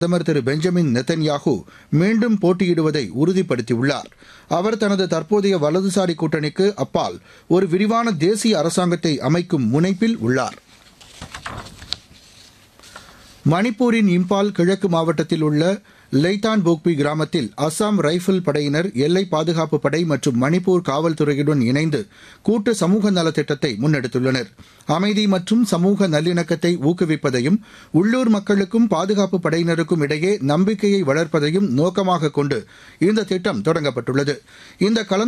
பிரதமர் திரு பெஞ்சமின் நெத்தன்யாகு மீண்டும் போட்டியிடுவதை உறுதிப்படுத்தியுள்ளார் அவர் தனது தற்போதைய வலதுசாரி கூட்டணிக்கு அப்பால் ஒரு விரிவான தேசிய அரசாங்கத்தை அமைக்கும் முனைப்பில் உள்ளார் மணிப்பூரின் இம்பால் கிழக்கு மாவட்டத்தில் உள்ள லெய்தான் போக்பி கிராமத்தில் அஸ்ஸாம் ரைபிள் படையினர் எல்லை பாதுகாப்பு படை மற்றும் மணிப்பூர் காவல்துறையுடன் இணைந்து கூட்டு சமூக நலத்திட்டத்தை முன்னெடுத்துள்ளனர் அமைதி மற்றும் சமூக நல்லிணக்கத்தை ஊக்குவிப்பதையும் உள்ளூர் மக்களுக்கும் பாதுகாப்பு படையினருக்கும் இடையே நம்பிக்கையை வளர்ப்பதையும் நோக்கமாக கொண்டு இந்த திட்டம் தொடங்கப்பட்டுள்ளது இந்த கலந்து